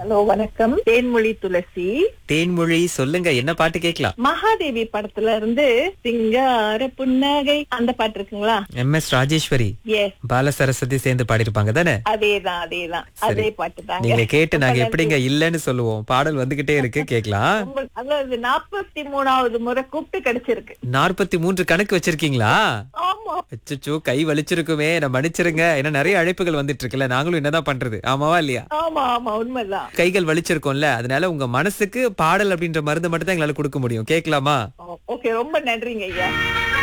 hello வணக்கம் தேன்மொழி துளசி தேன்மொழி சொல்லுங்க என்ன பாட்டு கேட்கலாம் மகாதேவி படத்துல இருந்து சிங்கார புன்னகை அந்த பாட்டு இருக்குங்களா M S Rajeswari S Bala Saraswathi சேர்ந்து பாடிருப்பாங்க தானே அதேதான் அதேதான் அதே பாட்டு தாங்க நீங்க கேட்டு நாங்க எப்படிங்க இல்லன்னு சொல்லுவோம் பாடல் வந்துகிட்டே இருக்கு கேட்கலாம் ரொம்ப- அதாவது நாற்பத்தி மூணாவது முறை கூப்பிட்டு கிடைச்சிருக்கு நாற்பத்தி மூன்று கணக்கு வச்சிருக்கீங்களா ஆமா அச்சச்சோ கை வலிச்சிருக்குமே நான் மன்னிச்சிருங்க ஏன்னா நிறைய அழைப்புகள் வந்துட்டு இருக்குல்ல நாங்களும் என்னதான் பண்றது ஆமாவா இல்லையா ஆமா ஆமா உண்மைதான் கைகள் வலிச்சிருக்கோம்ல அதனால உங்க மனசுக்கு பாடல் அப்படின்ற மருந்து மட்டும் தான் எங்களால கொடுக்க முடியும் கேட்கலாமா ஓகே ரொம்ப நன்றிங்க ஐயா